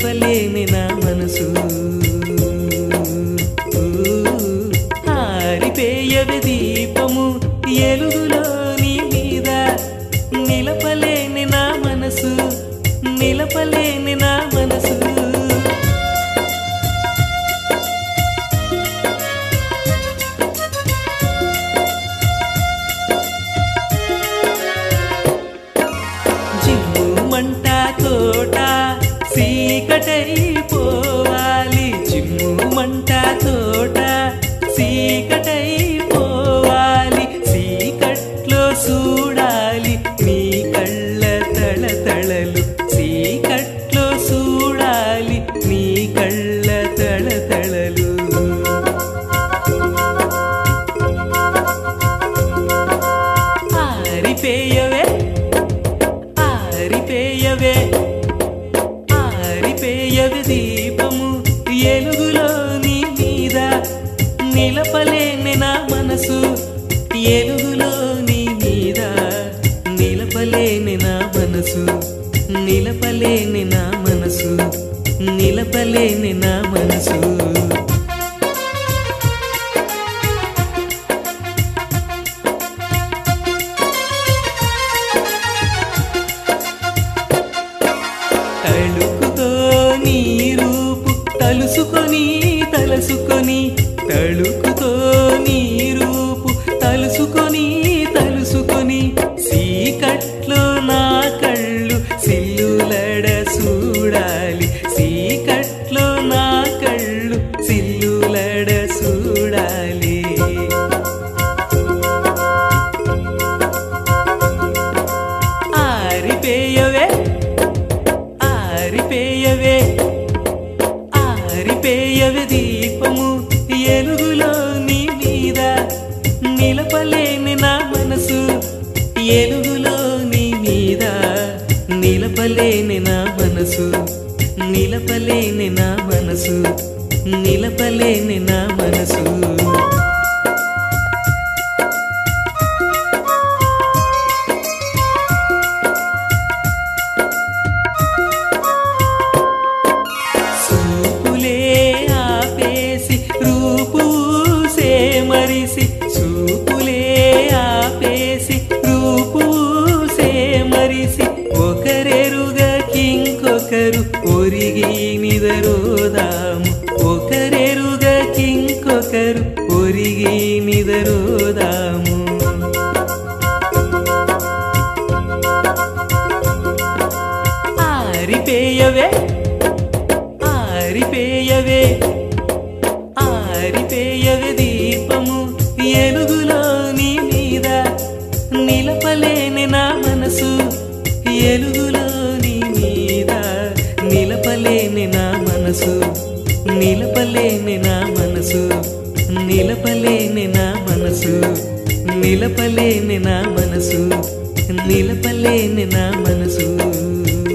నిలపలేని నా మనసు ఆరిపేయవి దీపము ఎలుగులో నీ మీద నిలపలేని నా మనసు నిలపలేని నా మనసు జిమ్ము మంట తోట సీకటైపోవాలి జిమ్ము మంట తోట సీకటైపోవాలి సీకట్లో చూడాలి నీ కళ్ళ తళతళలు సీకట్లో చూడాలి నీ కళ్ళ తళతళలు ఆరిపేయవే ఆరిపేయవే ఆరిపేయవే దీపము ఎలుగులో నీ మీద నిలపలేని నా మనసు ఎలుగులో నీ మీద నిలపలేని నా మనసు నిలపలేని నా మనసు నిలపలేని నా మనసు తళుకుతో నీ రూపు తలుసుకొని తలసుకొని తళుకుతో నీ రూపు తలుసుకొని తలుసుకొని సీకట్లో నా కళ్ళు సిల్లులడ చూడాలి సీకట్లో నా కళ్ళు సిల్లులడ చూడాలి ఆరిపేయవే ఆరిపేయవే ఆరిపేయవే దీపము ఎలుగులో నీ మీద నిలపలేని నా మనసు ఎలుగులో నీ మీద నిలపలేని నా మనసు నిలపలేని నా మనసు నిలపలేని నా మనసు చూపులే ఆపేసి రూపూసే మరిసి చూపులే ఆపేసి రూపూసే మరిసి ఒకరెరుగకింకొకరు ఒరిగి నిదరోదాము ఒకరెరుగకింకొకరు ఒరిగి నిదరోదాము ఆరిపేయవే ఆరిపేయవే ఆరిపేయవే దీపము ఎలుగులో నీ మీద నిలపలేని నా మనసు ఎలుగులో నీ మీద నిలపలేని నా మనసు నిలపలేని నా మనసు నిలపలేని నా మనసు నిలపలేని నా మనసు నిలపలేని నా మనసు